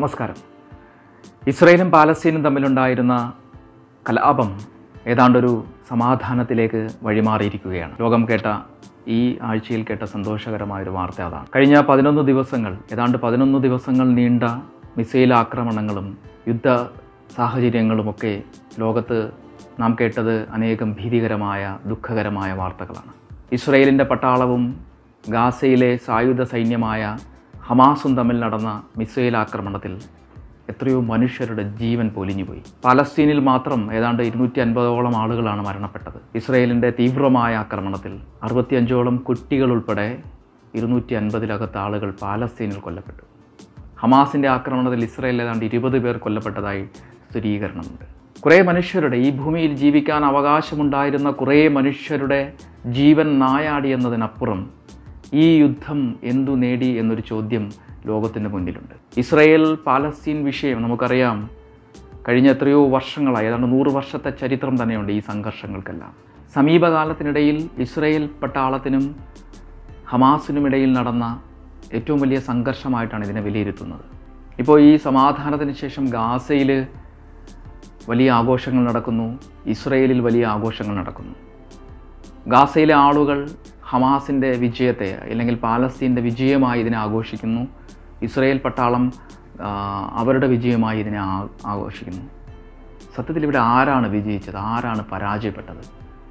നമസ്കാരം ഇസ്രയേലും പാലസ്തീനും തമ്മിലുണ്ടായിരുന്ന കലാപം ഏതാണ്ടൊരു സമാധാനത്തിലേക്ക് വഴിമാറിയിരിക്കുകയാണ് ലോകം കേട്ട ഈ ആഴ്ചയിൽ കേട്ട സന്തോഷകരമായൊരു വാർത്ത അതാണ് കഴിഞ്ഞ പതിനൊന്ന് ദിവസങ്ങൾ ഏതാണ്ട് പതിനൊന്ന് ദിവസങ്ങൾ നീണ്ട മിസൈൽ ആക്രമണങ്ങളും യുദ്ധ സാഹചര്യങ്ങളുമൊക്കെ ലോകത്ത് നാം കേട്ടത് അനേകം ഭീതികരമായ ദുഃഖകരമായ വാർത്തകളാണ് ഇസ്രയേലിൻ്റെ പട്ടാളവും ഗാസയിലെ സായുധ സൈന്യമായ ഹമാസും തമ്മിൽ നടന്ന മിസൈൽ ആക്രമണത്തിൽ എത്രയോ മനുഷ്യരുടെ ജീവൻ പൊലിഞ്ഞുപോയി പാലസ്തീനിൽ മാത്രം ഏതാണ്ട് ഇരുന്നൂറ്റി അൻപതോളം ആളുകളാണ് മരണപ്പെട്ടത് ഇസ്രയേലിൻ്റെ തീവ്രമായ ആക്രമണത്തിൽ അറുപത്തിയഞ്ചോളം കുട്ടികൾ ഉൾപ്പെടെ ഇരുന്നൂറ്റി അൻപതിലകത്ത് ആളുകൾ പാലസ്തീനിൽ കൊല്ലപ്പെട്ടു ഹമാസിൻ്റെ ആക്രമണത്തിൽ ഇസ്രയേൽ ഏതാണ്ട് ഇരുപത് പേർ കൊല്ലപ്പെട്ടതായി സ്ഥിരീകരണമുണ്ട് കുറേ മനുഷ്യരുടെ ഈ ഭൂമിയിൽ ജീവിക്കാൻ അവകാശമുണ്ടായിരുന്ന കുറേ മനുഷ്യരുടെ ജീവൻ നായാടി എന്നതിനപ്പുറം ഈ യുദ്ധം എന്തു നേടി എന്നൊരു ചോദ്യം ലോകത്തിന് മുന്നിലുണ്ട് ഇസ്രയേൽ പാലസ്തീൻ വിഷയം നമുക്കറിയാം കഴിഞ്ഞ എത്രയോ വർഷങ്ങളായി ഏതാണ്ട് നൂറ് വർഷത്തെ ചരിത്രം തന്നെയുണ്ട് ഈ സംഘർഷങ്ങൾക്കെല്ലാം സമീപകാലത്തിനിടയിൽ ഇസ്രയേൽ പട്ടാളത്തിനും ഹമാസിനും ഇടയിൽ നടന്ന ഏറ്റവും വലിയ സംഘർഷമായിട്ടാണ് ഇതിനെ വിലയിരുത്തുന്നത് ഇപ്പോൾ ഈ സമാധാനത്തിന് ശേഷം ഗാസയിൽ വലിയ ആഘോഷങ്ങൾ നടക്കുന്നു ഇസ്രയേലിൽ വലിയ ആഘോഷങ്ങൾ നടക്കുന്നു ഗാസയിലെ ആളുകൾ ഹമാസിൻ്റെ വിജയത്തെ അല്ലെങ്കിൽ പാലസ്തീൻ്റെ വിജയമായി ഇതിനെ ആഘോഷിക്കുന്നു ഇസ്രയേൽ പട്ടാളം ആ, അവരുടെ വിജയമായി ഇതിനെ ആ- ആഘോഷിക്കുന്നു സത്യത്തിൽ ഇവിടെ ആരാണ് വിജയിച്ചത് ആരാണ് പരാജയപ്പെട്ടത്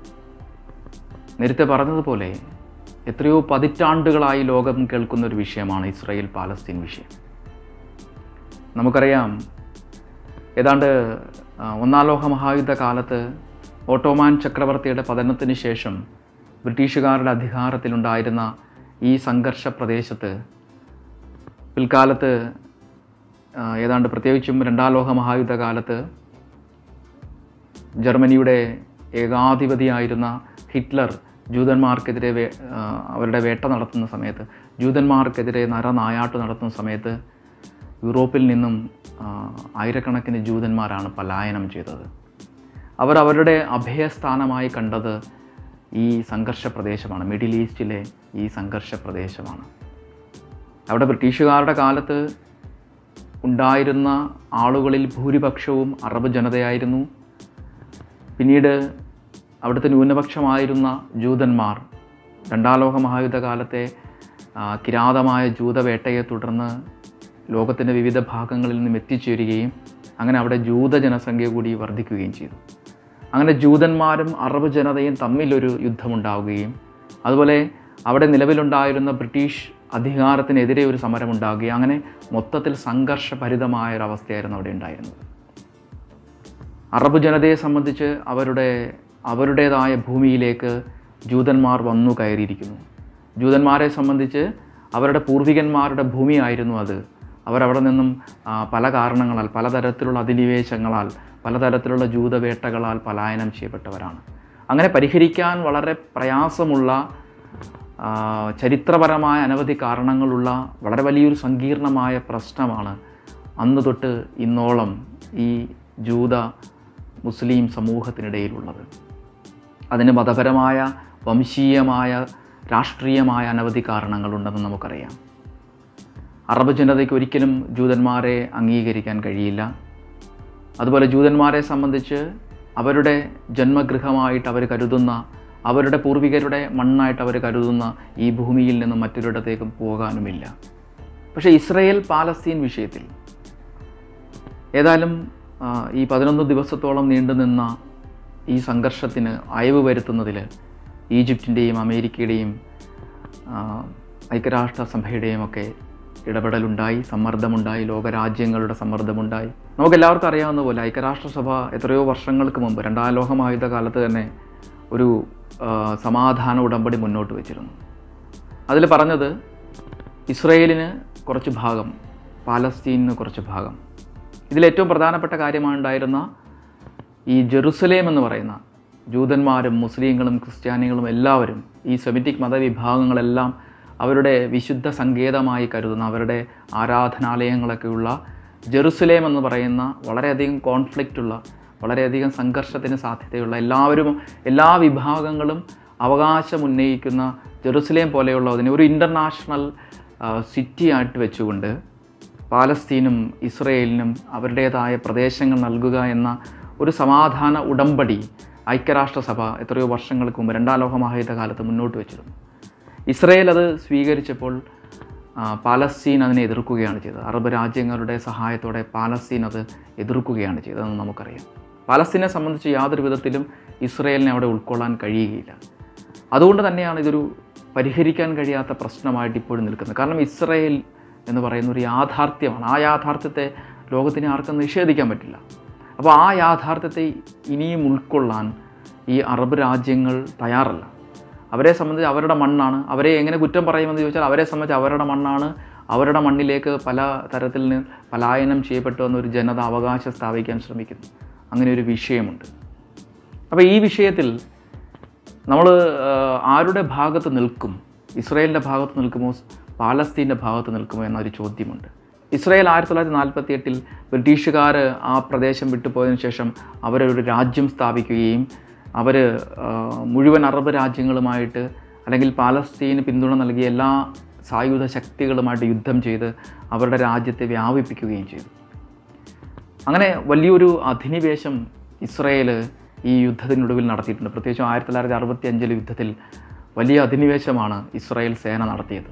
നേരത്തെ പറഞ്ഞതുപോലെ എത്രയോ പതിറ്റാണ്ടുകളായി ലോകം കേൾക്കുന്ന ഒരു വിഷയമാണ് ഇസ്രയേൽ പാലസ്തീൻ വിഷയം നമുക്കറിയാം ഏതാണ്ട് ആ, ഒന്നാം ലോക മഹായുദ്ധ കാലത്ത് ഓട്ടോമാൻ ചക്രവർത്തിയുടെ പതനത്തിന് ശേഷം ബ്രിട്ടീഷുകാരുടെ അധികാരത്തിലുണ്ടായിരുന്ന ഈ സംഘർഷ പ്രദേശത്ത് പിൽക്കാലത്ത് ആ, ഏതാണ്ട് പ്രത്യേകിച്ചും രണ്ടാം ലോക മഹായുദ്ധ കാലത്ത് ജർമ്മനിയുടെ ഏകാധിപതിയായിരുന്ന ഹിറ്റ്ലർ ജൂതന്മാർക്കെതിരെ വേ ആ, അവരുടെ വേട്ട നടത്തുന്ന സമയത്ത് ജൂതന്മാർക്കെതിരെ നരനായാട്ട് നടത്തുന്ന സമയത്ത് യൂറോപ്പിൽ നിന്നും ആ, ആയിരക്കണക്കിന് ജൂതന്മാരാണ് പലായനം ചെയ്തത് അവർ അവരുടെ അഭയസ്ഥാനമായി കണ്ടത് ഈ സംഘർഷ പ്രദേശമാണ് മിഡിൽ ഈസ്റ്റിലെ ഈ സംഘർഷ പ്രദേശമാണ് അവിടെ ബ്രിട്ടീഷുകാരുടെ കാലത്ത് ഉണ്ടായിരുന്ന ആളുകളിൽ ഭൂരിപക്ഷവും അറബ് ജനതയായിരുന്നു പിന്നീട് അവിടുത്തെ ന്യൂനപക്ഷമായിരുന്ന ജൂതന്മാർ രണ്ടാം ലോക മഹായുദ്ധ കാലത്തെ ആ, കിരാതമായ ജൂതവേട്ടയെ തുടർന്ന് ലോകത്തിൻ്റെ വിവിധ ഭാഗങ്ങളിൽ നിന്നും എത്തിച്ചേരുകയും അങ്ങനെ അവിടെ ജൂത ജനസംഖ്യ കൂടി വർദ്ധിക്കുകയും ചെയ്തു അങ്ങനെ ജൂതന്മാരും അറബ് ജനതയും തമ്മിലൊരു യുദ്ധമുണ്ടാവുകയും അതുപോലെ അവിടെ നിലവിലുണ്ടായിരുന്ന ബ്രിട്ടീഷ് അധികാരത്തിനെതിരെ ഒരു സമരമുണ്ടാവുകയും അങ്ങനെ മൊത്തത്തിൽ സംഘർഷഭരിതമായ ഒരു അവസ്ഥയായിരുന്നു അവിടെ ഉണ്ടായിരുന്നത് അറബ് ജനതയെ സംബന്ധിച്ച് അവരുടെ അവരുടേതായ ഭൂമിയിലേക്ക് ജൂതന്മാർ വന്നു കയറിയിരിക്കുന്നു ജൂതന്മാരെ സംബന്ധിച്ച് അവരുടെ പൂർവികന്മാരുടെ ഭൂമിയായിരുന്നു അത് അവരവിടെ നിന്നും ആ, പല കാരണങ്ങളാൽ പലതരത്തിലുള്ള അധിനിവേശങ്ങളാൽ പലതരത്തിലുള്ള ജൂതവേട്ടകളാൽ പലായനം ചെയ്യപ്പെട്ടവരാണ് അങ്ങനെ പരിഹരിക്കാൻ വളരെ പ്രയാസമുള്ള ആ, ചരിത്രപരമായ അനവധി കാരണങ്ങളുള്ള വളരെ വലിയൊരു സങ്കീർണമായ പ്രശ്നമാണ് അന്ന് തൊട്ട് ഇന്നോളം ഈ ജൂത മുസ്ലിം സമൂഹത്തിനിടയിലുള്ളത് അതിന് മതപരമായ വംശീയമായ രാഷ്ട്രീയമായ അനവധി കാരണങ്ങളുണ്ടെന്ന് നമുക്കറിയാം അറബ് ജനതയ്ക്ക് ഒരിക്കലും ജൂതന്മാരെ അംഗീകരിക്കാൻ കഴിയില്ല അതുപോലെ ജൂതന്മാരെ സംബന്ധിച്ച് അവരുടെ ജന്മഗൃഹമായിട്ട് അവർ കരുതുന്ന അവരുടെ പൂർവികരുടെ മണ്ണായിട്ട് അവർ കരുതുന്ന ഈ ഭൂമിയിൽ നിന്ന് മറ്റൊരിടത്തേക്കും പോകാനുമില്ല പക്ഷേ ഇസ്രയേൽ പാലസ്തീൻ വിഷയത്തിൽ ഏതായാലും ആ, ഈ പതിനൊന്ന് ദിവസത്തോളം നീണ്ടുനിന്ന ഈ സംഘർഷത്തിന് അയവ് വരുത്തുന്നതിൽ ഈജിപ്തിൻ്റെയും അമേരിക്കയുടെയും ആ, ഐക്യരാഷ്ട്രസഭയുടെയും ഒക്കെ ഇടപെടലുണ്ടായി സമ്മർദ്ദമുണ്ടായി ലോകരാജ്യങ്ങളുടെ സമ്മർദ്ദമുണ്ടായി നമുക്കെല്ലാവർക്കും അറിയാവുന്ന പോലെ ഐക്യരാഷ്ട്രസഭ എത്രയോ വർഷങ്ങൾക്ക് മുമ്പ് രണ്ടാം ലോകമായുധ കാലത്ത് തന്നെ ഒരു ആ, സമാധാന ഉടമ്പടി മുന്നോട്ട് വെച്ചിരുന്നു അതിൽ പറഞ്ഞത് ഇസ്രയേലിന് കുറച്ച് ഭാഗം പാലസ്തീനിന് കുറച്ച് ഭാഗം ഇതിലേറ്റവും പ്രധാനപ്പെട്ട കാര്യമാണ് ഉണ്ടായിരുന്ന ഈ ജെറുസലേം എന്ന് പറയുന്ന ജൂതന്മാരും മുസ്ലിങ്ങളും ക്രിസ്ത്യാനികളും എല്ലാവരും ഈ സെമിറ്റിക് മതവിഭാഗങ്ങളെല്ലാം അവരുടെ വിശുദ്ധ സങ്കേതമായി കരുതുന്ന അവരുടെ ആരാധനാലയങ്ങളൊക്കെയുള്ള ജെറുസലേം എന്ന് പറയുന്ന വളരെയധികം കോൺഫ്ലിക്റ്റ് ഉള്ള വളരെയധികം സംഘർഷത്തിന് സാധ്യതയുള്ള എല്ലാവരും എല്ലാ വിഭാഗങ്ങളും അവകാശം ഉന്നയിക്കുന്ന ജെറുസലേം പോലെയുള്ള അതിനെ ഒരു ഇൻ്റർനാഷണൽ സിറ്റി ആയിട്ട് വെച്ചുകൊണ്ട് പാലസ്തീനും ഇസ്രയേലിനും അവരുടേതായ പ്രദേശങ്ങൾ നൽകുക എന്ന ഒരു സമാധാന ഉടമ്പടി ഐക്യരാഷ്ട്രസഭ എത്രയോ വർഷങ്ങൾക്ക് മുമ്പ് രണ്ടാം ലോക മഹായുദ്ധ കാലത്ത് മുന്നോട്ട് വെച്ചിരുന്നു ഇസ്രയേൽ അത് സ്വീകരിച്ചപ്പോൾ ആ, പാലസ്തീൻ അതിനെ എതിർക്കുകയാണ് ചെയ്തത് അറബ് രാജ്യങ്ങളുടെ സഹായത്തോടെ പാലസ്തീൻ അത് എതിർക്കുകയാണ് ചെയ്തതെന്ന് നമുക്കറിയാം പാലസ്തീനെ സംബന്ധിച്ച് യാതൊരു വിധത്തിലും ഇസ്രയേലിനെ അവിടെ ഉൾക്കൊള്ളാൻ കഴിയുകയില്ല അതുകൊണ്ട് തന്നെയാണ് ഇതൊരു പരിഹരിക്കാൻ കഴിയാത്ത പ്രശ്നമായിട്ട് ഇപ്പോഴും നിൽക്കുന്നത് കാരണം ഇസ്രയേൽ എന്ന് പറയുന്ന ഒരു യാഥാർത്ഥ്യമാണ് ആ യാഥാർത്ഥ്യത്തെ ലോകത്തിന് ആർക്കും നിഷേധിക്കാൻ പറ്റില്ല അപ്പോൾ ആ യാഥാർത്ഥ്യത്തെ ഇനിയും ഉൾക്കൊള്ളാൻ ഈ അറബ് രാജ്യങ്ങൾ തയ്യാറല്ല അവരെ സംബന്ധിച്ച് അവരുടെ മണ്ണാണ് അവരെ എങ്ങനെ കുറ്റം പറയുമെന്ന് ചോദിച്ചാൽ അവരെ സംബന്ധിച്ച് അവരുടെ മണ്ണാണ് അവരുടെ മണ്ണിലേക്ക് പല തരത്തിൽ നിന്ന് പലായനം ചെയ്യപ്പെട്ടു എന്നൊരു ജനത അവകാശം സ്ഥാപിക്കാൻ ശ്രമിക്കുന്നു അങ്ങനെ ഒരു വിഷയമുണ്ട് അപ്പോൾ ഈ വിഷയത്തിൽ നമ്മൾ ആരുടെ ഭാഗത്ത് നിൽക്കും ഇസ്രായേലിൻ്റെ ഭാഗത്ത് നിൽക്കുമോ പാലസ്തീൻ്റെ ഭാഗത്ത് നിൽക്കുമോ എന്നൊരു ചോദ്യമുണ്ട് ഇസ്രായേൽ ആയിരത്തി തൊള്ളായിരത്തി നാൽപ്പത്തി എട്ടിൽ ബ്രിട്ടീഷുകാർ ആ പ്രദേശം വിട്ടുപോയതിനു ശേഷം അവരൊരു രാജ്യം സ്ഥാപിക്കുകയും അവർ മുഴുവൻ അറബ് രാജ്യങ്ങളുമായിട്ട് അല്ലെങ്കിൽ പാലസ്തീന് പിന്തുണ നൽകിയ എല്ലാ സായുധ ശക്തികളുമായിട്ട് യുദ്ധം ചെയ്ത് അവരുടെ രാജ്യത്തെ വ്യാപിപ്പിക്കുകയും ചെയ്തു അങ്ങനെ വലിയൊരു അധിനിവേശം ഇസ്രയേൽ ഈ യുദ്ധത്തിനൊടുവിൽ നടത്തിയിട്ടുണ്ട് പ്രത്യേകിച്ചും ആയിരത്തി തൊള്ളായിരത്തി അറുപത്തി അഞ്ചിലെ യുദ്ധത്തിൽ വലിയ അധിനിവേശമാണ് ഇസ്രായേൽ സേന നടത്തിയത്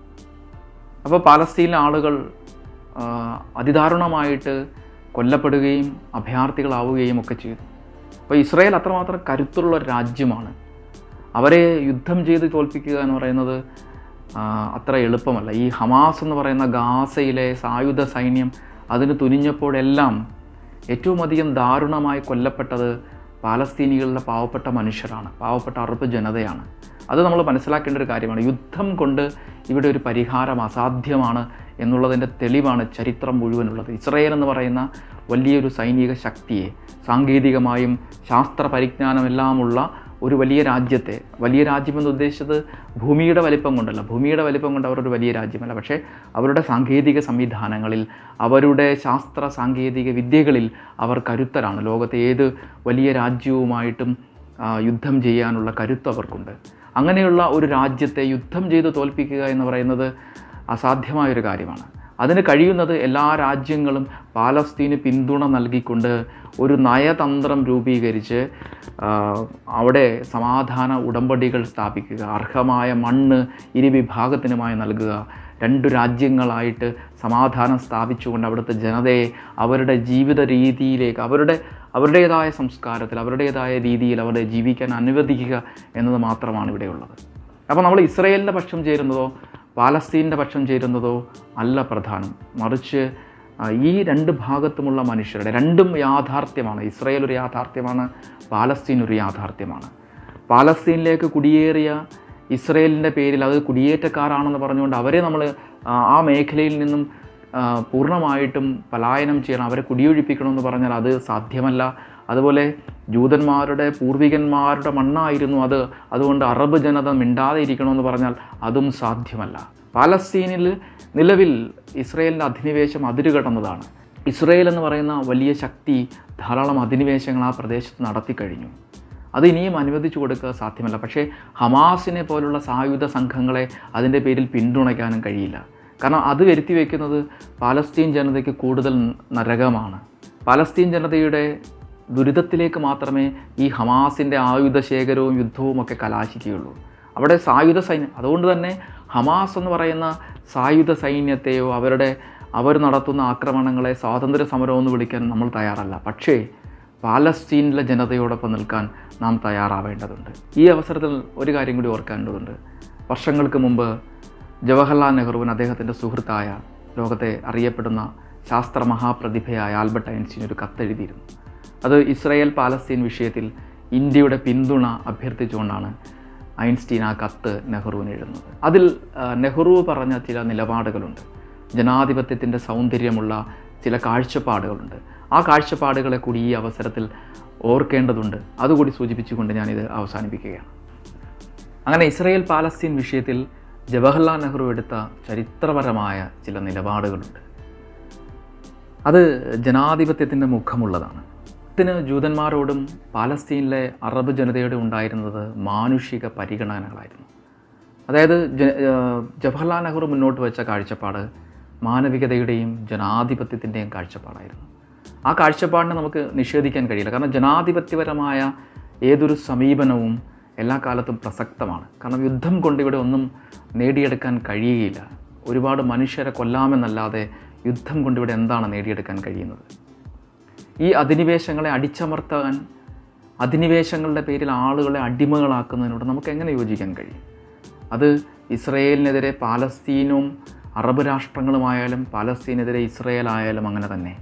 അപ്പോൾ പാലസ്തീനിലെ ആളുകൾ ആ, അതിദാരുണമായിട്ട് കൊല്ലപ്പെടുകയും അഭയാർത്ഥികളാവുകയും ഒക്കെ ചെയ്തു അപ്പോൾ ഇസ്രായേൽ അത്രമാത്രം കരുത്തുള്ള ഒരു രാജ്യമാണ് അവരെ യുദ്ധം ചെയ്ത് തോൽപ്പിക്കുക എന്ന് പറയുന്നത് ആ, അത്ര എളുപ്പമല്ല ഈ ഹമാസ് എന്ന് പറയുന്ന ഗാസയിലെ സായുധ സൈന്യം അതിന് തുനിഞ്ഞപ്പോഴെല്ലാം ഏറ്റവും അധികം ദാരുണമായി കൊല്ലപ്പെട്ടത് പാലസ്തീനികളുടെ പാവപ്പെട്ട മനുഷ്യരാണ് പാവപ്പെട്ട അറബ് ജനതയാണ് അത് നമ്മൾ മനസ്സിലാക്കേണ്ട ഒരു കാര്യമാണ് യുദ്ധം കൊണ്ട് ഇവിടെ ഒരു പരിഹാരം അസാധ്യമാണ് എന്നുള്ളതിൻ്റെ തെളിവാണ് ചരിത്രം മുഴുവനുള്ളത് ഇസ്രയേൽ എന്ന് പറയുന്ന വലിയൊരു സൈനിക ശക്തിയെ സാങ്കേതികമായും ശാസ്ത്ര പരിജ്ഞാനമെല്ലാമുള്ള ഒരു വലിയ രാജ്യത്തെ വലിയ രാജ്യമെന്ന് ഉദ്ദേശിച്ചത് ഭൂമിയുടെ വലിപ്പം കൊണ്ടല്ല ഭൂമിയുടെ വലിപ്പം കൊണ്ട് അവരൊരു വലിയ രാജ്യമല്ല പക്ഷേ അവരുടെ സാങ്കേതിക സംവിധാനങ്ങളിൽ അവരുടെ ശാസ്ത്ര സാങ്കേതിക വിദ്യകളിൽ അവർ കരുത്തരാണ് ലോകത്തെ ഏത് വലിയ രാജ്യവുമായിട്ടും ആ, യുദ്ധം ചെയ്യാനുള്ള കരുത്ത് അവർക്കുണ്ട് അങ്ങനെയുള്ള ഒരു രാജ്യത്തെ യുദ്ധം ചെയ്ത് തോൽപ്പിക്കുക എന്ന് പറയുന്നത് അസാധ്യമായൊരു കാര്യമാണ് അതിന് കഴിയുന്നത് എല്ലാ രാജ്യങ്ങളും പാലസ്തീന് പിന്തുണ നൽകിക്കൊണ്ട് ഒരു നയതന്ത്രം രൂപീകരിച്ച് ആ, അവിടെ സമാധാന ഉടമ്പടികൾ സ്ഥാപിക്കുക അർഹമായ മണ്ണ് ഇരു വിഭാഗത്തിനുമായി നൽകുക രണ്ട് രാജ്യങ്ങളായിട്ട് സമാധാനം സ്ഥാപിച്ചുകൊണ്ട് അവിടുത്തെ ജനതയെ അവരുടെ ജീവിത രീതിയിലേക്ക് അവരുടെ അവരുടേതായ സംസ്കാരത്തിൽ അവരുടേതായ രീതിയിൽ അവരെ ജീവിക്കാൻ അനുവദിക്കുക എന്നത് മാത്രമാണ് ഇവിടെയുള്ളത് അപ്പോൾ നമ്മൾ ഇസ്രയേലിൻ്റെ പക്ഷം ചേരുന്നതോ പാലസ്തീൻ്റെ പക്ഷം ചേരുന്നതോ അല്ല പ്രധാനം മറിച്ച് ആ, ഈ രണ്ട് ഭാഗത്തുമുള്ള മനുഷ്യരുടെ രണ്ടും യാഥാർത്ഥ്യമാണ് ഇസ്രയേൽ ഒരു യാഥാർത്ഥ്യമാണ് പാലസ്തീൻ ഒരു യാഥാർത്ഥ്യമാണ് പാലസ്തീനിലേക്ക് കുടിയേറിയ ഇസ്രയേലിൻ്റെ പേരിൽ അത് കുടിയേറ്റക്കാരാണെന്ന് പറഞ്ഞുകൊണ്ട് അവരെ നമ്മൾ ആ, ആ മേഖലയിൽ നിന്നും ആ, പൂർണ്ണമായിട്ടും പലായനം ചെയ്യണം അവരെ കുടിയൊഴിപ്പിക്കണമെന്ന് പറഞ്ഞാൽ അത് സാധ്യമല്ല അതുപോലെ ജൂതന്മാരുടെ പൂർവികന്മാരുടെ മണ്ണായിരുന്നു അത് അതുകൊണ്ട് അറബ് ജനത മിണ്ടാതെ ഇരിക്കണമെന്ന് പറഞ്ഞാൽ അതും സാധ്യമല്ല പാലസ്തീനിൽ നിലവിൽ ഇസ്രയേലിൻ്റെ അധിനിവേശം അതിരുകടന്നതാണ് ഇസ്രയേൽ എന്ന് പറയുന്ന വലിയ ശക്തി ധാരാളം അധിനിവേശങ്ങൾ ആ പ്രദേശത്ത് നടത്തി കഴിഞ്ഞു അത് ഇനിയും അനുവദിച്ചു കൊടുക്കുക സാധ്യമല്ല പക്ഷേ ഹമാസിനെ പോലുള്ള സായുധ സംഘങ്ങളെ അതിൻ്റെ പേരിൽ പിന്തുണയ്ക്കാനും കഴിയില്ല കാരണം അത് വരുത്തി വയ്ക്കുന്നത് പാലസ്തീൻ ജനതയ്ക്ക് കൂടുതൽ നരകമാണ് പാലസ്തീൻ ജനതയുടെ ദുരിതത്തിലേക്ക് മാത്രമേ ഈ ഹമാസിൻ്റെ ആയുധ ശേഖരവും യുദ്ധവും ഒക്കെ കലാശിക്കുകയുള്ളൂ അവിടെ സായുധ സൈന്യം അതുകൊണ്ട് തന്നെ ഹമാസ് എന്ന് പറയുന്ന സായുധ സൈന്യത്തെയോ അവരുടെ അവർ നടത്തുന്ന ആക്രമണങ്ങളെ സ്വാതന്ത്ര്യ സമരം എന്ന് വിളിക്കാൻ നമ്മൾ തയ്യാറല്ല പക്ഷേ പാലസ്തീനിലെ ജനതയോടൊപ്പം നിൽക്കാൻ നാം തയ്യാറാവേണ്ടതുണ്ട് ഈ അവസരത്തിൽ ഒരു കാര്യം കൂടി ഓർക്കേണ്ടതുണ്ട് വർഷങ്ങൾക്ക് മുമ്പ് ജവഹർലാൽ നെഹ്റുവിന് അദ്ദേഹത്തിൻ്റെ സുഹൃത്തായ ലോകത്തെ അറിയപ്പെടുന്ന ശാസ്ത്ര മഹാപ്രതിഭയായ ആൽബർട്ട് ഐൻസ്റ്റീൻ ഒരു കത്തെഴുതിയിരുന്നു അത് ഇസ്രായേൽ പാലസ്തീൻ വിഷയത്തിൽ ഇന്ത്യയുടെ പിന്തുണ അഭ്യർത്ഥിച്ചുകൊണ്ടാണ് ഐൻസ്റ്റീൻ ആ കത്ത് നെഹ്റുവിന് എഴുതുന്നത് അതിൽ ആ, നെഹ്റു പറഞ്ഞ ചില നിലപാടുകളുണ്ട് ജനാധിപത്യത്തിൻ്റെ സൗന്ദര്യമുള്ള ചില കാഴ്ചപ്പാടുകളുണ്ട് ആ കാഴ്ചപ്പാടുകളെ കൂടി ഈ അവസരത്തിൽ ഓർക്കേണ്ടതുണ്ട് അതുകൂടി സൂചിപ്പിച്ചുകൊണ്ട് ഞാനിത് അവസാനിപ്പിക്കുകയാണ് അങ്ങനെ ഇസ്രയേൽ പാലസ്തീൻ വിഷയത്തിൽ ജവഹർലാൽ നെഹ്റു എടുത്ത ചരിത്രപരമായ ചില നിലപാടുകളുണ്ട് അത് ജനാധിപത്യത്തിൻ്റെ മുഖമുള്ളതാണ് ഇതിന് ജൂതന്മാരോടും പാലസ്തീനിലെ അറബ് ജനതയോടും ഉണ്ടായിരുന്നത് മാനുഷിക പരിഗണനകളായിരുന്നു അതായത് ജ- ഏഹ് ജവഹർലാൽ നെഹ്റു മുന്നോട്ട് വെച്ച കാഴ്ചപ്പാട് മാനവികതയുടെയും ജനാധിപത്യത്തിൻ്റെയും കാഴ്ചപ്പാടായിരുന്നു ആ കാഴ്ചപ്പാടിനെ നമുക്ക് നിഷേധിക്കാൻ കഴിയില്ല കാരണം ജനാധിപത്യപരമായ ഏതൊരു സമീപനവും എല്ലാ കാലത്തും പ്രസക്തമാണ് കാരണം യുദ്ധം കൊണ്ട് ഇവിടെ ഒന്നും നേടിയെടുക്കാൻ കഴിയുകയില്ല ഒരുപാട് മനുഷ്യരെ കൊല്ലാമെന്നല്ലാതെ യുദ്ധം കൊണ്ട് ഇവിടെ എന്താണ് നേടിയെടുക്കാൻ കഴിയുന്നത് ഈ അധിനിവേശങ്ങളെ അടിച്ചമർത്താൻ അധിനിവേശങ്ങളുടെ പേരിൽ ആളുകളെ അടിമകളാക്കുന്നതിനോട് നമുക്ക് എങ്ങനെ യോജിക്കാൻ കഴിയും അത് ഇസ്രയേലിനെതിരെ പാലസ്തീനും അറബ് രാഷ്ട്രങ്ങളുമായാലും പാലസ്തീനെതിരെ ഇസ്രയേൽ ആയാലും അങ്ങനെ തന്നെ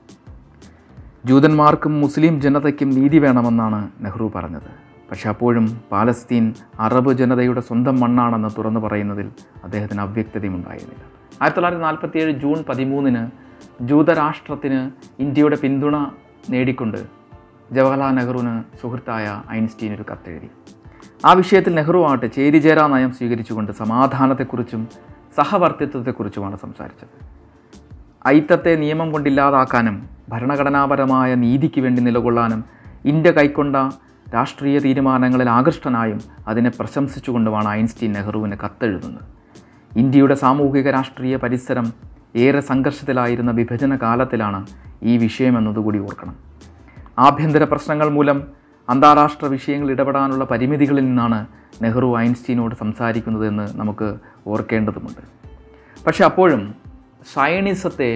ജൂതന്മാർക്കും മുസ്ലിം ജനതയ്ക്കും നീതി വേണമെന്നാണ് നെഹ്റു പറഞ്ഞത് പക്ഷെ അപ്പോഴും പാലസ്തീൻ അറബ് ജനതയുടെ സ്വന്തം മണ്ണാണെന്ന് തുറന്നു പറയുന്നതിൽ അദ്ദേഹത്തിന് അവ്യക്തതയുണ്ടായിരുന്നില്ല ആയിരത്തി തൊള്ളായിരത്തി നാൽപ്പത്തിയേഴ് ജൂൺ പതിമൂന്നിന് ജൂതരാഷ്ട്രത്തിന് ഇന്ത്യയുടെ പിന്തുണ നേടിക്കൊണ്ട് ജവഹർലാൽ നെഹ്റുവിന് സുഹൃത്തായ ഐൻസ്റ്റീൻ ഒരു കത്തെഴുതി ആ വിഷയത്തിൽ നെഹ്റു ആകട്ടെ ചേരിചേരാ നയം സ്വീകരിച്ചുകൊണ്ട് സമാധാനത്തെക്കുറിച്ചും സഹവർത്തിത്വത്തെക്കുറിച്ചുമാണ് സംസാരിച്ചത് ഐത്തത്തെ നിയമം കൊണ്ടില്ലാതാക്കാനും ഭരണഘടനാപരമായ നീതിക്ക് വേണ്ടി നിലകൊള്ളാനും ഇന്ത്യ കൈക്കൊണ്ട രാഷ്ട്രീയ തീരുമാനങ്ങളിൽ ആകൃഷ്ടനായും അതിനെ പ്രശംസിച്ചുകൊണ്ടുമാണ് ഐൻസ്റ്റീൻ നെഹ്റുവിന് കത്തെഴുതുന്നത് ഇന്ത്യയുടെ സാമൂഹിക രാഷ്ട്രീയ പരിസരം ഏറെ സംഘർഷത്തിലായിരുന്ന വിഭജന കാലത്തിലാണ് ഈ വിഷയം എന്നതുകൂടി ഓർക്കണം ആഭ്യന്തര പ്രശ്നങ്ങൾ മൂലം അന്താരാഷ്ട്ര വിഷയങ്ങളിൽ ഇടപെടാനുള്ള പരിമിതികളിൽ നിന്നാണ് നെഹ്റു ഐൻസ്റ്റീനോട് സംസാരിക്കുന്നതെന്ന് നമുക്ക് ഓർക്കേണ്ടതുമുണ്ട് പക്ഷെ അപ്പോഴും സയണിസത്തെ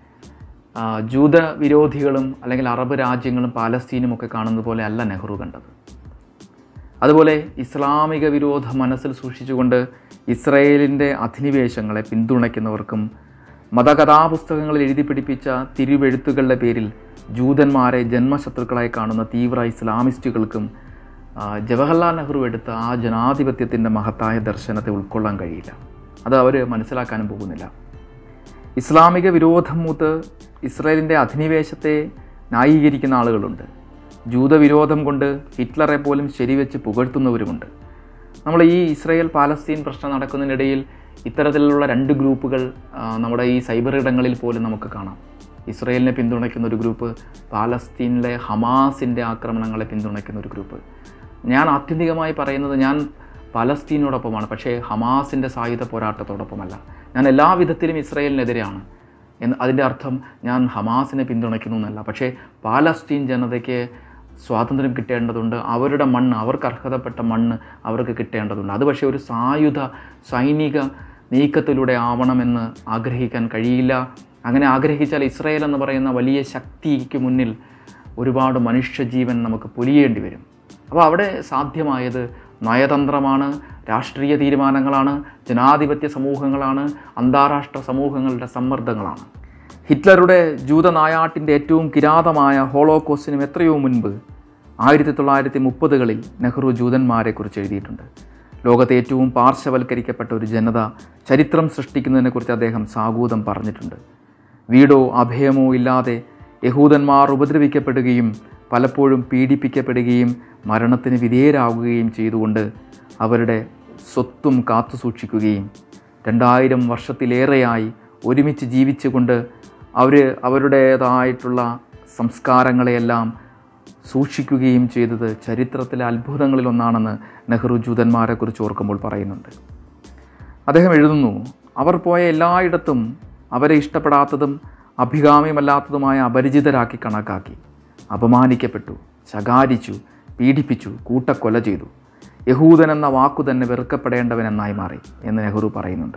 ആ, ജൂത വിരോധികളും അല്ലെങ്കിൽ അറബ് രാജ്യങ്ങളും പാലസ്തീനും ഒക്കെ കാണുന്നത് പോലെ അല്ല നെഹ്റു കണ്ടത് അതുപോലെ ഇസ്ലാമിക വിരോധ മനസ്സിൽ സൂക്ഷിച്ചുകൊണ്ട് ഇസ്രയേലിൻ്റെ അധിനിവേശങ്ങളെ പിന്തുണയ്ക്കുന്നവർക്കും മതകഥാപുസ്തകങ്ങളിൽ എഴുതി പിടിപ്പിച്ച തിരുവെഴുത്തുകളുടെ പേരിൽ ജൂതന്മാരെ ജന്മശത്രുക്കളായി കാണുന്ന തീവ്ര ഇസ്ലാമിസ്റ്റുകൾക്കും ആ, ജവഹർലാൽ നെഹ്റു എടുത്ത ആ ജനാധിപത്യത്തിൻ്റെ മഹത്തായ ദർശനത്തെ ഉൾക്കൊള്ളാൻ കഴിയില്ല അത് അവർ മനസ്സിലാക്കാനും പോകുന്നില്ല ഇസ്ലാമിക വിരോധം മൂത്ത് ഇസ്രായേലിൻ്റെ അധിനിവേശത്തെ ന്യായീകരിക്കുന്ന ആളുകളുണ്ട് ജൂതവിരോധം കൊണ്ട് ഹിറ്റ്ലറെ പോലും ശരിവെച്ച് പുകഴ്ത്തുന്നവരുമുണ്ട് നമ്മൾ ഈ ഇസ്രായേൽ പാലസ്തീൻ പ്രശ്നം നടക്കുന്നതിനിടയിൽ ഇത്തരത്തിലുള്ള രണ്ട് ഗ്രൂപ്പുകൾ ആ, നമ്മുടെ ഈ സൈബർ ഇടങ്ങളിൽ പോലും നമുക്ക് കാണാം ഇസ്രയേലിനെ പിന്തുണയ്ക്കുന്ന ഒരു ഗ്രൂപ്പ് പാലസ്തീനിലെ ഹമാസിൻ്റെ ആക്രമണങ്ങളെ പിന്തുണയ്ക്കുന്ന ഒരു ഗ്രൂപ്പ് ഞാൻ ആത്യന്തികമായി പറയുന്നത് ഞാൻ പലസ്തീനോടൊപ്പമാണ് പക്ഷേ ഹമാസിൻ്റെ സായുധ പോരാട്ടത്തോടൊപ്പമല്ല ഞാൻ എല്ലാ വിധത്തിലും ഇസ്രയേലിനെതിരെയാണ് എന്ന് അതിൻ്റെ അർത്ഥം ഞാൻ ഹമാസിനെ പിന്തുണയ്ക്കുന്നു എന്നല്ല പക്ഷേ പാലസ്തീൻ ജനതയ്ക്ക് സ്വാതന്ത്ര്യം കിട്ടേണ്ടതുണ്ട് അവരുടെ മണ്ണ് അവർക്ക് അർഹതപ്പെട്ട മണ്ണ് അവർക്ക് കിട്ടേണ്ടതുണ്ട് അത് പക്ഷേ ഒരു സായുധ സൈനിക നീക്കത്തിലൂടെ ആവണമെന്ന് ആഗ്രഹിക്കാൻ കഴിയില്ല അങ്ങനെ ആഗ്രഹിച്ചാൽ ഇസ്രയേൽ എന്ന് പറയുന്ന വലിയ ശക്തിക്ക് മുന്നിൽ ഒരുപാട് മനുഷ്യജീവൻ നമുക്ക് പൊലിയേണ്ടി വരും അപ്പോൾ അവിടെ സാധ്യമായത് നയതന്ത്രമാണ് രാഷ്ട്രീയ തീരുമാനങ്ങളാണ് ജനാധിപത്യ സമൂഹങ്ങളാണ് അന്താരാഷ്ട്ര സമൂഹങ്ങളുടെ സമ്മർദ്ദങ്ങളാണ് ഹിറ്റ്ലറുടെ ജൂതനായാട്ടിൻ്റെ ഏറ്റവും കിരാതമായ ഹോളോകോസ്റ്റിനും എത്രയോ മുൻപ് ആയിരത്തി തൊള്ളായിരത്തി മുപ്പതുകളിൽ നെഹ്റു ജൂതന്മാരെക്കുറിച്ച് എഴുതിയിട്ടുണ്ട് ലോകത്തെ ഏറ്റവും പാർശ്വവൽക്കരിക്കപ്പെട്ട ഒരു ജനത ചരിത്രം സൃഷ്ടിക്കുന്നതിനെക്കുറിച്ച് അദ്ദേഹം സാഗൂതം പറഞ്ഞിട്ടുണ്ട് വീടോ അഭയമോ ഇല്ലാതെ യഹൂദന്മാർ ഉപദ്രവിക്കപ്പെടുകയും പലപ്പോഴും പീഡിപ്പിക്കപ്പെടുകയും മരണത്തിന് വിധേയരാകുകയും ചെയ്തുകൊണ്ട് അവരുടെ സ്വത്തും കാത്തു സൂക്ഷിക്കുകയും രണ്ടായിരം വർഷത്തിലേറെയായി ഒരുമിച്ച് ജീവിച്ചുകൊണ്ട് അവർ അവരുടേതായിട്ടുള്ള സംസ്കാരങ്ങളെയെല്ലാം സൂക്ഷിക്കുകയും ചെയ്തത് ചരിത്രത്തിലെ അത്ഭുതങ്ങളിലൊന്നാണെന്ന് നെഹ്റു ജൂതന്മാരെക്കുറിച്ച് ഓർക്കുമ്പോൾ പറയുന്നുണ്ട് അദ്ദേഹം എഴുതുന്നു അവർ പോയ എല്ലായിടത്തും അവരെ ഇഷ്ടപ്പെടാത്തതും അഭികാമ്യമല്ലാത്തതുമായ അപരിചിതരാക്കി കണക്കാക്കി അപമാനിക്കപ്പെട്ടു ശകാരിച്ചു പീഡിപ്പിച്ചു കൂട്ടക്കൊല ചെയ്തു യഹൂദൻ എന്ന വാക്കു തന്നെ വെറുക്കപ്പെടേണ്ടവനെന്നായി മാറി എന്ന് നെഹ്റു പറയുന്നുണ്ട്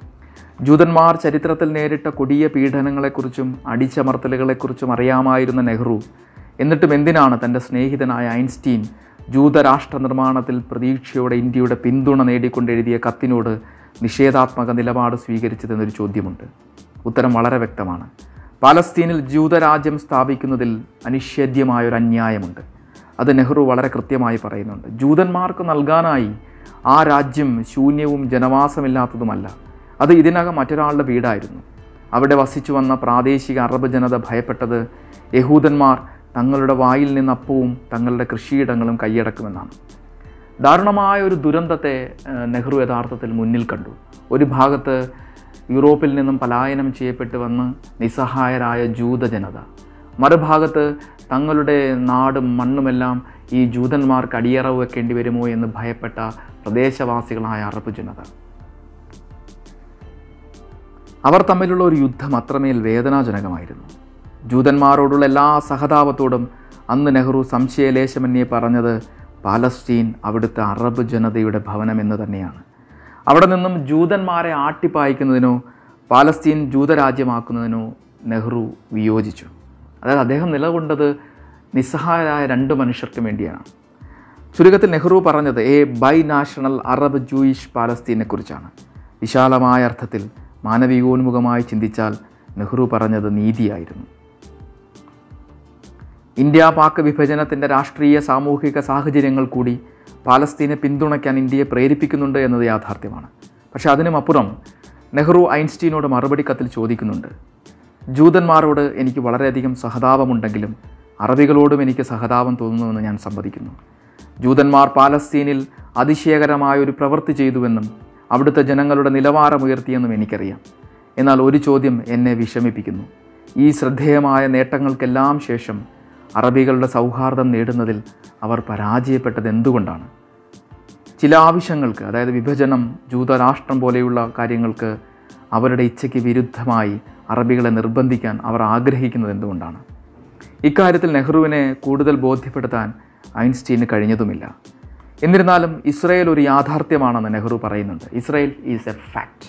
ജൂതന്മാർ ചരിത്രത്തിൽ നേരിട്ട കൊടിയ പീഡനങ്ങളെക്കുറിച്ചും അടിച്ചമർത്തലുകളെക്കുറിച്ചും അറിയാമായിരുന്ന നെഹ്റു എന്നിട്ടും എന്തിനാണ് തൻ്റെ സ്നേഹിതനായ ഐൻസ്റ്റീൻ ജൂതരാഷ്ട്ര നിർമ്മാണത്തിൽ പ്രതീക്ഷയോടെ ഇന്ത്യയുടെ പിന്തുണ നേടിക്കൊണ്ടെഴുതിയ കത്തിനോട് നിഷേധാത്മക നിലപാട് സ്വീകരിച്ചതെന്നൊരു ചോദ്യമുണ്ട് ഉത്തരം വളരെ വ്യക്തമാണ് പാലസ്തീനിൽ ജൂതരാജ്യം സ്ഥാപിക്കുന്നതിൽ അനിഷേധ്യമായൊരു അന്യായമുണ്ട് അത് നെഹ്റു വളരെ കൃത്യമായി പറയുന്നുണ്ട് ജൂതന്മാർക്ക് നൽകാനായി ആ രാജ്യം ശൂന്യവും ജനവാസമില്ലാത്തതുമല്ല അത് ഇതിനകം മറ്റൊരാളുടെ വീടായിരുന്നു അവിടെ വസിച്ചു വന്ന പ്രാദേശിക അറബ് ജനത ഭയപ്പെട്ടത് യഹൂദന്മാർ തങ്ങളുടെ വായിൽ നിന്ന് അപ്പവും തങ്ങളുടെ കൃഷിയിടങ്ങളും കൈയടക്കുമെന്നാണ് ദാരുണമായ ഒരു ദുരന്തത്തെ ഏഹ്, നെഹ്റു യഥാർത്ഥത്തിൽ മുന്നിൽ കണ്ടു ഒരു ഭാഗത്ത് യൂറോപ്പിൽ നിന്നും പലായനം ചെയ്യപ്പെട്ട് വന്ന് നിസ്സഹായരായ ജൂത ജനത മറുഭാഗത്ത് തങ്ങളുടെ നാടും മണ്ണുമെല്ലാം ഈ ജൂതന്മാർക്ക് അടിയറവ് വെക്കേണ്ടി വരുമോ എന്ന് ഭയപ്പെട്ട പ്രദേശവാസികളായ അറബ് ജനത അവർ തമ്മിലുള്ള ഒരു യുദ്ധം അത്രമേൽ വേദനാജനകമായിരുന്നു ജൂതന്മാരോടുള്ള എല്ലാ സഹതാപത്തോടും അന്ന് നെഹ്റു സംശയലേശമന്യെ പറഞ്ഞത് പാലസ്തീൻ അവിടുത്തെ അറബ് ജനതയുടെ ഭവനമെന്ന് തന്നെയാണ് അവിടെ നിന്നും ജൂതന്മാരെ ആട്ടിപ്പായിക്കുന്നതിനോ പാലസ്തീൻ ജൂതരാജ്യമാക്കുന്നതിനോ നെഹ്റു വിയോജിച്ചു അതായത് അദ്ദേഹം നിലകൊണ്ടത് നിസ്സഹായരായ രണ്ട് മനുഷ്യർക്കും വേണ്ടിയാണ് ചുരുക്കത്തിൽ നെഹ്റു പറഞ്ഞത് a binational Arab Jewish പാലസ്തീനെ കുറിച്ചാണ് വിശാലമായ അർത്ഥത്തിൽ മാനവികോന്മുഖമായി ചിന്തിച്ചാൽ നെഹ്റു പറഞ്ഞത് നീതിയായിരുന്നു ഇന്ത്യ പാക് വിഭജനത്തിൻ്റെ രാഷ്ട്രീയ സാമൂഹിക സാഹചര്യങ്ങൾ കൂടി പാലസ്തീനെ പിന്തുണയ്ക്കാൻ ഇന്ത്യയെ പ്രേരിപ്പിക്കുന്നുണ്ട് എന്നത് യാഥാർത്ഥ്യമാണ് പക്ഷെ അതിനുമപ്പുറം നെഹ്റു ഐൻസ്റ്റീനോട് മറുപടി കത്തിൽ ചോദിക്കുന്നുണ്ട് ജൂതന്മാരോട് എനിക്ക് വളരെയധികം സഹതാപമുണ്ടെങ്കിലും അറബികളോടും എനിക്ക് സഹതാപം തോന്നുന്നുവെന്ന് ഞാൻ സമ്മതിക്കുന്നു ജൂതന്മാർ പാലസ്തീനിൽ അതിശയകരമായ ഒരു പ്രവൃത്തി ചെയ്തുവെന്നും അവിടുത്തെ ജനങ്ങളുടെ നിലവാരമുയർത്തിയെന്നും എനിക്കറിയാം എന്നാൽ ഒരു ചോദ്യം എന്നെ വിഷമിപ്പിക്കുന്നു ഈ ശ്രദ്ധേയമായ നേട്ടങ്ങൾക്കെല്ലാം ശേഷം അറബികളുടെ സൗഹാർദ്ദം നേടുന്നതിൽ അവർ പരാജയപ്പെട്ടത് എന്തുകൊണ്ടാണ് ചില ആവശ്യങ്ങൾക്ക് അതായത് വിഭജനം ജൂതരാഷ്ട്രം പോലെയുള്ള കാര്യങ്ങൾക്ക് അവരുടെ ഇച്ഛയ്ക്ക് വിരുദ്ധമായി അറബികളെ നിർബന്ധിക്കാൻ അവർ ആഗ്രഹിക്കുന്നത് എന്തുകൊണ്ടാണ് ഇക്കാര്യത്തിൽ നെഹ്റുവിനെ കൂടുതൽ ബോധ്യപ്പെടുത്താൻ ഐൻസ്റ്റീന് കഴിഞ്ഞതുമില്ല എന്നിരുന്നാലും ഇസ്രയേൽ ഒരു യാഥാർത്ഥ്യമാണെന്ന് നെഹ്റു പറയുന്നുണ്ട് Israel is a fact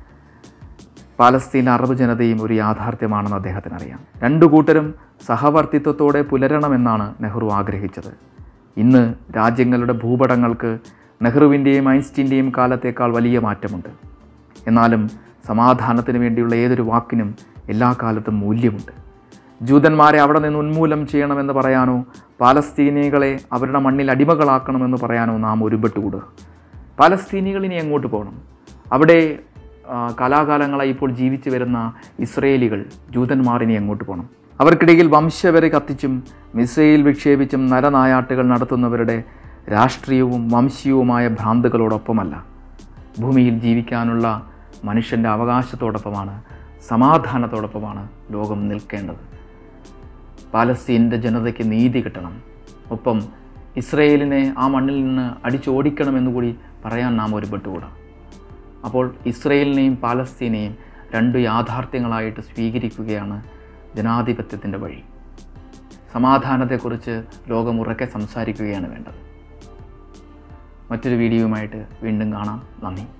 Palestine Arab ജനതയും ഒരു യാഥാർത്ഥ്യമാണെന്ന് അദ്ദേഹത്തിന് അറിയാം രണ്ടു കൂട്ടരും സഹവർത്തിത്വത്തോടെ പുലരണമെന്നാണ് നെഹ്റു ആഗ്രഹിച്ചത് ഇന്ന് രാജ്യങ്ങളുടെ ഭൂപടങ്ങൾക്ക് നെഹ്റുവിൻ്റെയും ഐൻസ്റ്റീൻ്റെയും കാലത്തേക്കാൾ വലിയ മാറ്റമുണ്ട് എന്നാലും സമാധാനത്തിന് വേണ്ടിയുള്ള ഏതൊരു വാക്കിനും എല്ലാ കാലത്തും മൂല്യമുണ്ട് ജൂതന്മാരെ അവിടെ നിന്ന് ഉന്മൂലനം ചെയ്യണമെന്ന് പറയാനോ പാലസ്തീനികളെ അവരുടെ മണ്ണിൽ അടിമകളാക്കണമെന്ന് പറയാനോ നാം ഒരുപെട്ടുകൂടുക പാലസ്തീനികൾ ഇനി എങ്ങോട്ട് പോകണം അവിടെ ആ, കാലാകാലങ്ങളായി ഇപ്പോൾ ജീവിച്ചു വരുന്ന ഇസ്രയേലികൾ ജൂതന്മാർ ഇനി എങ്ങോട്ട് പോകണം അവർക്കിടയിൽ വംശവരെ കത്തിച്ചും മിസൈൽ വിക്ഷേപിച്ചും നരനായാട്ടുകൾ നടത്തുന്നവരുടെ രാഷ്ട്രീയവും വംശീയവുമായ ഭ്രാന്തുകളോടൊപ്പമല്ല ഭൂമിയിൽ ജീവിക്കാനുള്ള മനുഷ്യൻ്റെ അവകാശത്തോടൊപ്പമാണ് സമാധാനത്തോടൊപ്പമാണ് ലോകം നിൽക്കേണ്ടത് പാലസ്തീൻ്റെ ജനതയ്ക്ക് നീതി കിട്ടണം ഒപ്പം ഇസ്രയേലിനെ ആ മണ്ണിൽ നിന്ന് അടിച്ചോടിക്കണമെന്ന് കൂടി പറയാൻ നാം ഒരുപെട്ടുകൂടാ അപ്പോൾ ഇസ്രയേലിനെയും പാലസ്തീനെയും രണ്ട് യാഥാർത്ഥ്യങ്ങളായിട്ട് സ്വീകരിക്കുകയാണ് ജനാധിപത്യത്തിൻ്റെ വഴി സമാധാനത്തെക്കുറിച്ച് ലോകം ഉറക്കെ സംസാരിക്കുകയാണ് വേണ്ടത് മറ്റൊരു വീഡിയോയുമായിട്ട് വീണ്ടും കാണാം നന്ദി